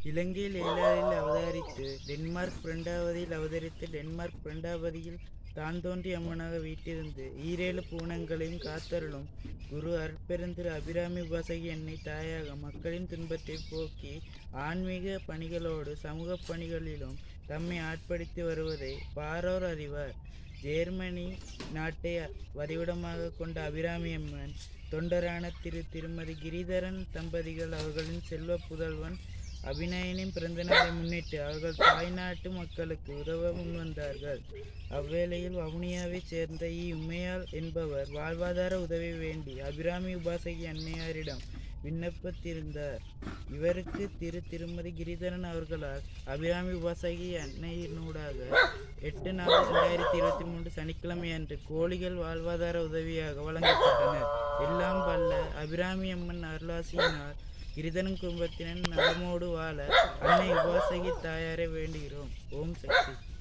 இலங்கையில் ஏழாறில் அவதரித்து டென்மார்க் பிரண்டாவதியில் அவதரித்து டென்மார்க் பிரண்டாவதியில் தான் தோன்றி அம்மனாக வீட்டிருந்து ஈரேழு பூனங்களையும் காத்தருளும் குரு அருட்பெருந்திரு அபிராமி உபாசகி என்னை தாயாக மக்களின் துன்பத்தை போக்கி ஆன்மீக பணிகளோடு சமூக பணிகளிலும் தம்மை ஆட்படுத்தி வருவதை பாரோர் அறிவார் ஜெர்மனி நாட்டை வதிவிடமாக கொண்ட அபிராமி அம்மன் தொண்டரான திரு திருமதி கிரிதரன் தம்பதிகள் அவர்களின் செல்வ புதல்வன் அபிநயனின் பிறந்த நாளை முன்னிட்டு அவர்கள் தாய்நாட்டு மக்களுக்கு உதவ முன்வந்தார்கள் அவ்வேளையில் வவுனியாவைச் சேர்ந்த இ உமையாள் என்பவர் வாழ்வாதார உதவி வேண்டி அபிராமி உபாசகி அன்னையாரிடம் விண்ணப்பித்திருந்தார் இவருக்கு திரு திருமதி கிரிதரன் அவர்களால் அபிராமி உபாசகி அன்னையினூடாக எட்டு நாலு ரெண்டாயிரத்தி இருபத்தி மூன்று சனிக்கிழமை அன்று கோழிகள் வாழ்வாதார உதவியாக வழங்கப்பட்டனர் எல்லாம் வல்ல அபிராமி அம்மன் அருளாசியினால் கிரிதரன் குடும்பத்தினர் நலமோடு வாழ அன்னை உபாசகி தாயாரை வேண்டுகிறோம் ஓம் சக்தி